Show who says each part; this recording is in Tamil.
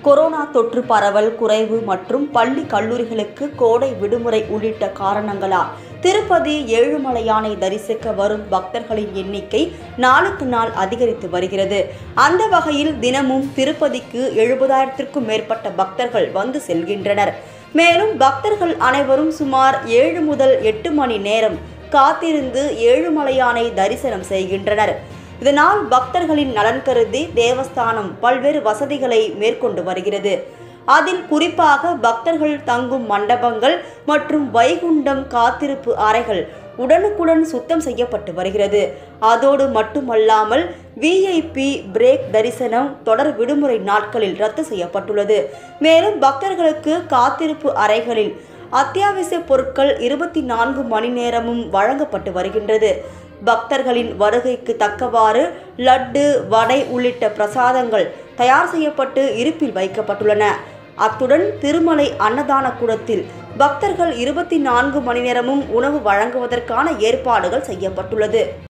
Speaker 1: கொரோனா தொற்று பரவல் குறைவு மற்றும் பள்ளி கல்லூரிகளுக்கு கோடை விடுமுறை உள்ளிட்ட காரணங்களால் திருப்பதி ஏழுமலையானை தரிசிக்க வரும் பக்தர்களின் எண்ணிக்கை நாளுக்கு நாள் அதிகரித்து வருகிறது அந்த வகையில் தினமும் திருப்பதிக்கு எழுபதாயிரத்திற்கும் மேற்பட்ட பக்தர்கள் வந்து செல்கின்றனர் மேலும் பக்தர்கள் அனைவரும் சுமார் ஏழு முதல் எட்டு மணி நேரம் காத்திருந்து ஏழுமலையானை தரிசனம் செய்கின்றனர் இதனால் பக்தர்களின் நலன் கருதி தேவஸ்தானம் பல்வேறு வசதிகளை மேற்கொண்டு வருகிறது அதில் குறிப்பாக பக்தர்கள் தங்கும் மண்டபங்கள் மற்றும் வைகுண்டம் காத்திருப்பு அறைகள் உடனுக்குடன் சுத்தம் செய்யப்பட்டு வருகிறது அதோடு மட்டுமல்லாமல் விஐபி பிரேக் தரிசனம் தொடர் விடுமுறை நாட்களில் ரத்து செய்யப்பட்டுள்ளது மேலும் பக்தர்களுக்கு காத்திருப்பு அறைகளில் அத்தியாவசிய பொருட்கள் இருபத்தி நான்கு மணி நேரமும் வழங்கப்பட்டு வருகின்றது பக்தர்களின் வருகைக்கு தக்கவாறு லட்டு வடை உள்ளிட்ட பிரசாதங்கள் தயார் செய்யப்பட்டு இருப்பில் வைக்கப்பட்டுள்ளன அத்துடன் திருமலை அன்னதான கூடத்தில் பக்தர்கள் இருபத்தி நான்கு மணி நேரமும் உணவு வழங்குவதற்கான ஏற்பாடுகள் செய்யப்பட்டுள்ளது